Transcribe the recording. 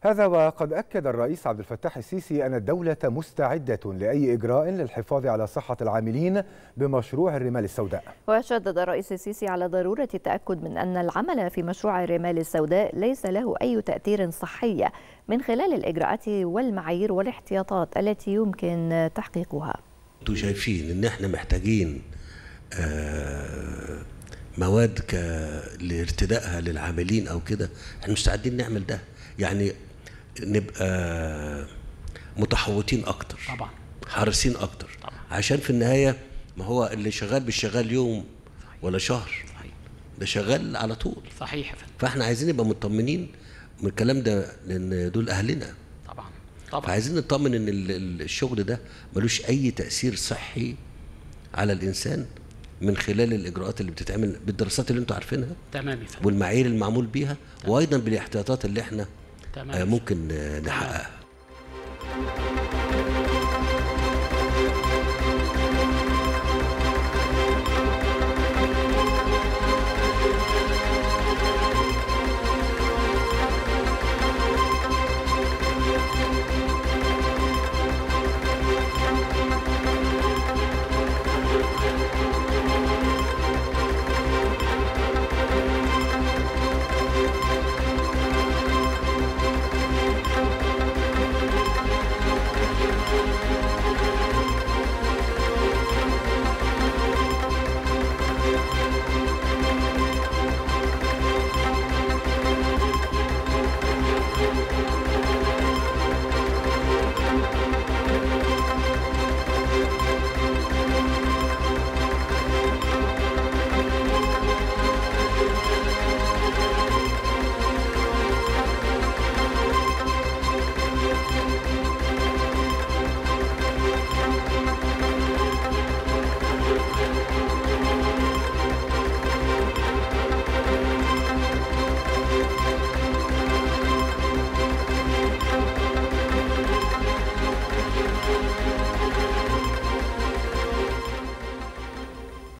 هذا وقد أكد الرئيس عبد الفتاح السيسي أن الدولة مستعدة لأي إجراء للحفاظ على صحة العاملين بمشروع الرمال السوداء وشدد الرئيس السيسي على ضرورة التأكد من أن العمل في مشروع الرمال السوداء ليس له أي تأثير صحي من خلال الإجراءات والمعايير والاحتياطات التي يمكن تحقيقها انتوا شايفين ان احنا محتاجين آه، مواد ك... لارتدائها للعاملين او كده احنا مستعدين نعمل ده يعني نبقى متحوطين اكتر طبعا حريصين اكتر طبعا. عشان في النهايه ما هو اللي شغال مش شغال يوم ولا شهر صحيح ده شغال على طول صحيح يا فندم فاحنا عايزين نبقى مطمنين من الكلام ده لان دول اهلنا طبعا طبعا فعايزين نطمن ان ال- ال- الشغل ده ملوش اي تاثير صحي على الانسان من خلال الاجراءات اللي بتتعمل بالدراسات اللي انتوا عارفينها تمام يا فندم والمعايير المعمول بيها وايضا بالاحتياطات اللي احنا تمام آه، ممكن آه، نحققها